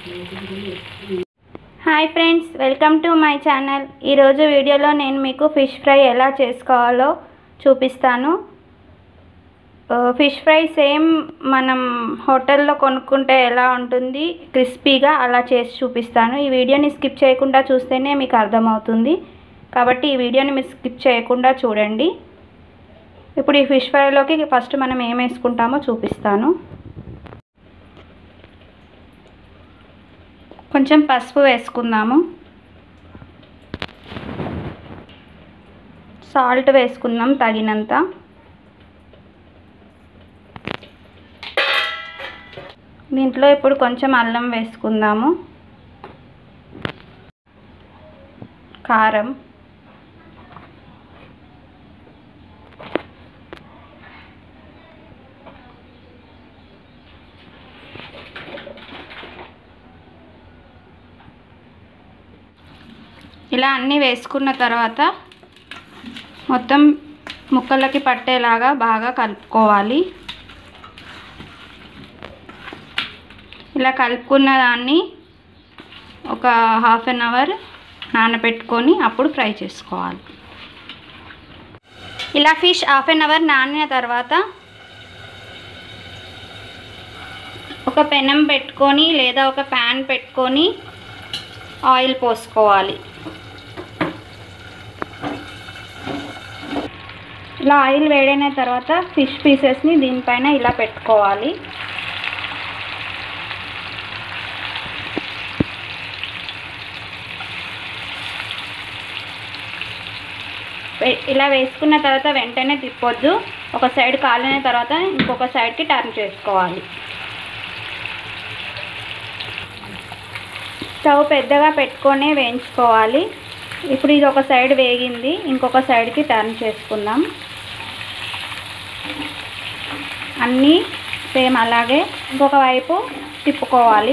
hi friends welcome to my channel ఈరోజు వీడియోలో నేను మీకు ఫిష్ ఫ్రై ఎలా చేసుకోవాలో చూపిస్తాను ఆ, ఫిష్ ఫ్రై సేమ్ మనం హోటల్లో కొనుక్కుంటే ఎలా ఉంటుంది క్రిస్పీగా అలా చేసి చూపిస్తాను ఈ వీడియోని స్కిప్ చేయకుండా చూస్తేనే మీకు అర్థమవుతుంది కాబట్టి ఈ వీడియోని మీరు స్కిప్ చేయకుండా చూడండి ఇప్పుడు ఈ ఫిష్ ఫ్రైలోకి ఫస్ట్ మనం ఏం వేసుకుంటామో చూపిస్తాను కొంచెం పసుపు వేసుకుందాము సాల్ట్ వేసుకుందాం తగినంత దీంట్లో ఇప్పుడు కొంచెం అల్లం వేసుకుందాము కారం ఇలా అన్నీ వేసుకున్న తర్వాత మొత్తం ముక్కలకి పట్టేలాగా బాగా కలుపుకోవాలి ఇలా కలుపుకున్న దాన్ని ఒక హాఫ్ అన్ అవర్ నానబెట్టుకొని అప్పుడు ఫ్రై చేసుకోవాలి ఇలా ఫిష్ హాఫ్ అన్ అవర్ నానిన తర్వాత ఒక పెనం పెట్టుకొని లేదా ఒక ప్యాన్ పెట్టుకొని ఆయిల్ పోసుకోవాలి ఇలా ఆయిల్ వేడైన తర్వాత ఫిష్ పీసెస్ని దీనిపైన ఇలా పెట్టుకోవాలి వే- ఇలా వేసుకున్న తర్వాత వెంటనే తిప్పొద్దు ఒక సైడ్ కాలిన తర్వాత ఇంకొక సైడ్కి టర్న్ చేసుకోవాలి స్టవ్ పెద్దగా పెట్టుకొని వేయించుకోవాలి ఇప్పుడు ఇది ఒక సైడ్ వేగింది ఇంకొక సైడ్కి టర్న్ చేసుకుందాం అన్నీ సేమ్ అలాగే ఇంకొక వైపు తిప్పుకోవాలి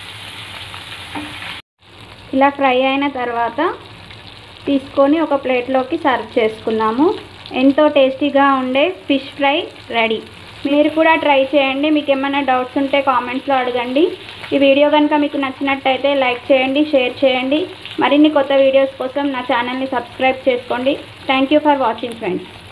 ఇలా ఫ్రై అయిన తర్వాత తీసుకొని ఒక ప్లేట్లోకి సర్వ్ చేసుకుందాము ఎంతో టేస్టీగా ఉండే ఫిష్ ఫ్రై రెడీ మీరు కూడా ట్రై చేయండి మీకు ఏమైనా డౌట్స్ ఉంటే కామెంట్స్లో అడగండి ఈ వీడియో కనుక మీకు నచ్చినట్టయితే లైక్ చేయండి షేర్ చేయండి మరిన్ని కొత్త వీడియోస్ కోసం నా ఛానల్ని సబ్స్క్రైబ్ చేసుకోండి thank you for watching friends